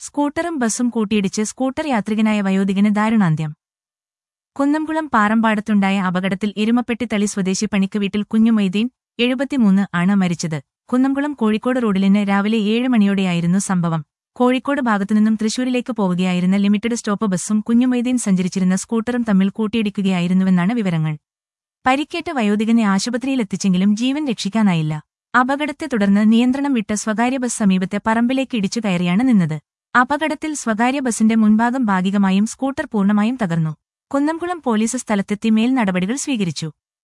സ്കൂട്ടറും ബസ്സും കൂട്ടിയിടിച്ച് സ്കൂട്ടർ യാത്രികനായ വയോധികന് ദാരുണാന്ത്യം കുന്നംകുളം പാറമ്പാടത്തുണ്ടായ അപകടത്തിൽ എരുമപ്പെട്ടിത്തളി സ്വദേശി പണിക്ക് വീട്ടിൽ കുഞ്ഞുമൊയ്തീൻ എഴുപത്തിമൂന്ന് ആണ് മരിച്ചത് കുന്നംകുളം കോഴിക്കോട് റോഡിലിന് രാവിലെ ഏഴ് മണിയോടെയായിരുന്നു സംഭവം കോഴിക്കോട് ഭാഗത്തുനിന്നും തൃശൂരിലേക്ക് പോവുകയായിരുന്ന ലിമിറ്റഡ് സ്റ്റോപ്പ് ബസ്സും കുഞ്ഞുമൊയ്തീൻ സഞ്ചരിച്ചിരുന്ന സ്കൂട്ടറും തമ്മിൽ കൂട്ടിയിടിക്കുകയായിരുന്നുവെന്നാണ് വിവരങ്ങൾ പരിക്കേറ്റ വയോധികനെ ആശുപത്രിയിലെത്തിച്ചെങ്കിലും ജീവൻ രക്ഷിക്കാനായില്ല അപകടത്തെ തുടർന്ന് നിയന്ത്രണം വിട്ട സ്വകാര്യ ബസ് സമീപത്തെ പറമ്പിലേക്ക് ഇടിച്ചു കയറിയാണ് നിന്നത് അപകടത്തിൽ സ്വകാര്യ ബസിന്റെ മുൻഭാഗം ഭാഗികമായും സ്കൂട്ടർ പൂർണ്ണമായും തകർന്നു കുന്നംകുളം പോലീസ് സ്ഥലത്തെത്തി മേൽ നടപടികൾ സ്വീകരിച്ചു